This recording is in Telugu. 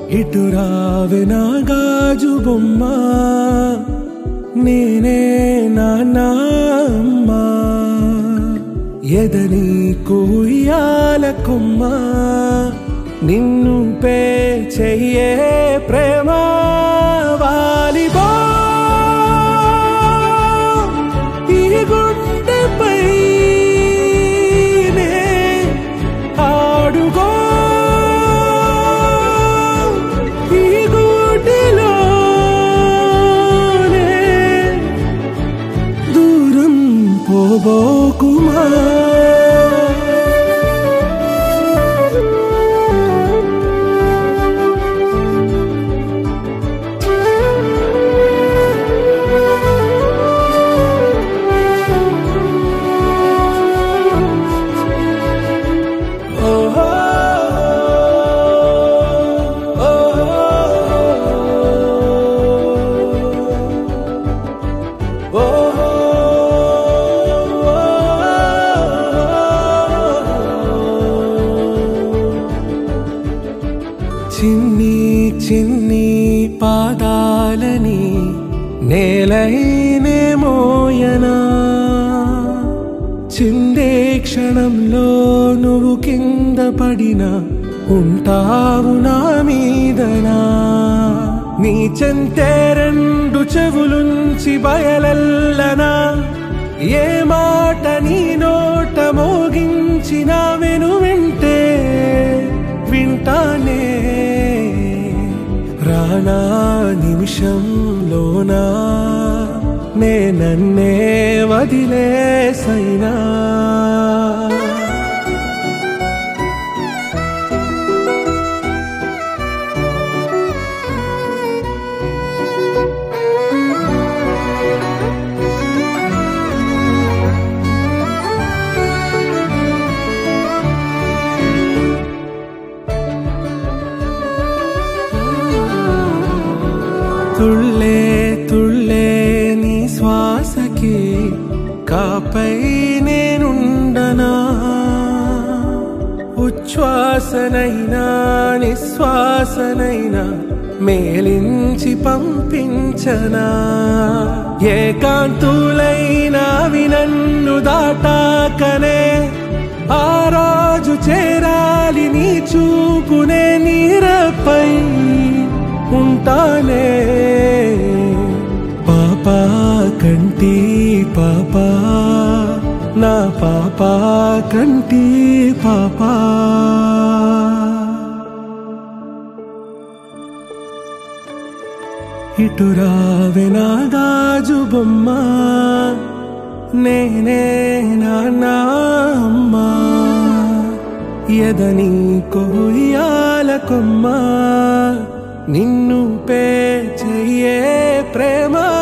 ఇటు రావే నా గాజు బొమ్మ నేనే నాన్నమ్మ ఎదని కూయాల కొమ్మ నిన్ను పే చెయ్యే ప్రేమ వాలిబా ఈ గుండెపై నే ఆడుగో ఈ గూటిలోనే దూరం పోబోకుమా ఓహో చిన్ని చిన్ని పాదాలని నేలైనే మోయనా చిందే క్షణంలో నువ్వు కింద పడినా ఉంటావు నా మీదనా నీ చెంతే రెండు చెవులుంచి బయలల్లనా ఏ మాట నీ నోట మోగించిన వెను వింటే వింటానే రానా నిమిషంలోనా నే నన్నే వదిలేసైనా తుళ్ళే తుళ్ళే నీ శ్వాసకి కాపై నేనుండనా ఉచ్ఛ్వాసనైనా నిశ్వాసనైనా మేలించి పంపించనా ఏకాంతులైనా వినన్ను దాటాకనే ఆ రోజు చేరాలి నీ చూపునే నీరపై ఉంటానే పాపా కంటి పాపా నా పాపా కంటి పాపా ఇటు రావే నా గాజు బొమ్మ నేనే నాన్న అమ్మ ఎదని కొయ్యాల కొమ్మ నిన్ను పే చెయ్యే ప్రేమ